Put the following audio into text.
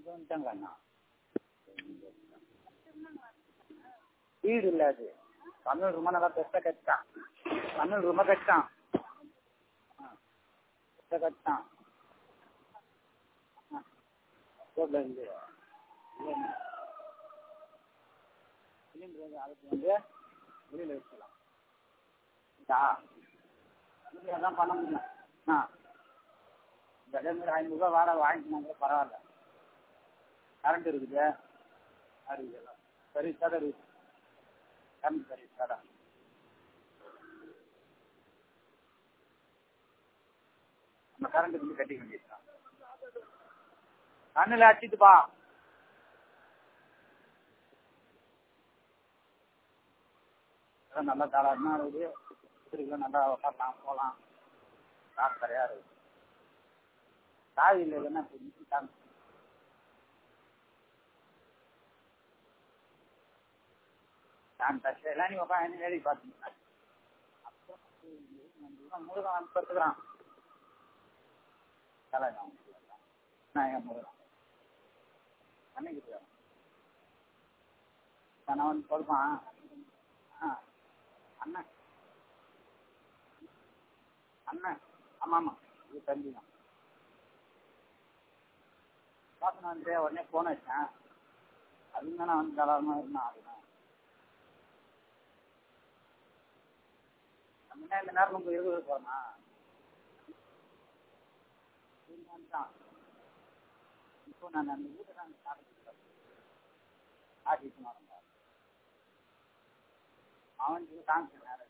வந்துட்டாங்க அண்ணா வீடு இல்ல அது தமிழ் ரொம்ப நல்லா பெருசா கட்டிட்டான் தமிழ் ரொம்ப கட்டிட்டான் ஆ, பெருசா கட்டிட்டான் ஆ, ரோட்ல இருந்து சிலிண்டர் அதுக்கு வந்து வெளியில வச்சுக்கலாம் இதா இதுல தான் பண்ண முடியும் ஆ இந்த டைம் ஐநூறுரூவா வாடகை வாங்கிக்கினாங்க பரவாயில்ல கரண்ட் இருக்குது இருக்குது எல்லாம் சர்வீஸ் தான் இருக்குது கரண்ட் சர்வீஸ் தான் நம்ம கரண்ட் வந்து கட்டிக்க வேண்டியதுதான் கண்ணில் அடிச்சுட்டுப்பா நல்லா தாராளமாக இருக்குது திருக்கலாம் நல்லா உட்காரலாம் போகலாம் காசு தரையா இருக்குது சாவி இல்லைன்னா தாங்க நான் தச்செல்லாம் நீ உட்காந்து வேலைக்கு பார்த்தீங்கன்னா முருகன் அனுப்பிச்சுக்கிறான் தலை நான் என் முருகன் அன்னைக்கு நான் வந்து சொல்லுவான் ஆ அண்ணன் அண்ணன் ஆமாம் ஆமாம் இது தம்பி தான் பார்த்து வந்து உடனே ஃபோன் வச்சேன் அதுங்க நான் வந்து தாராளமாக இருந்தான் அதுதான் முன்ன இந்த நேரம் நம்ம இருபது போறோமா தான் இப்போ நான் அந்த வீட்டை தான் ஆட்டிட்டு அவன் காமிச்ச நேரம்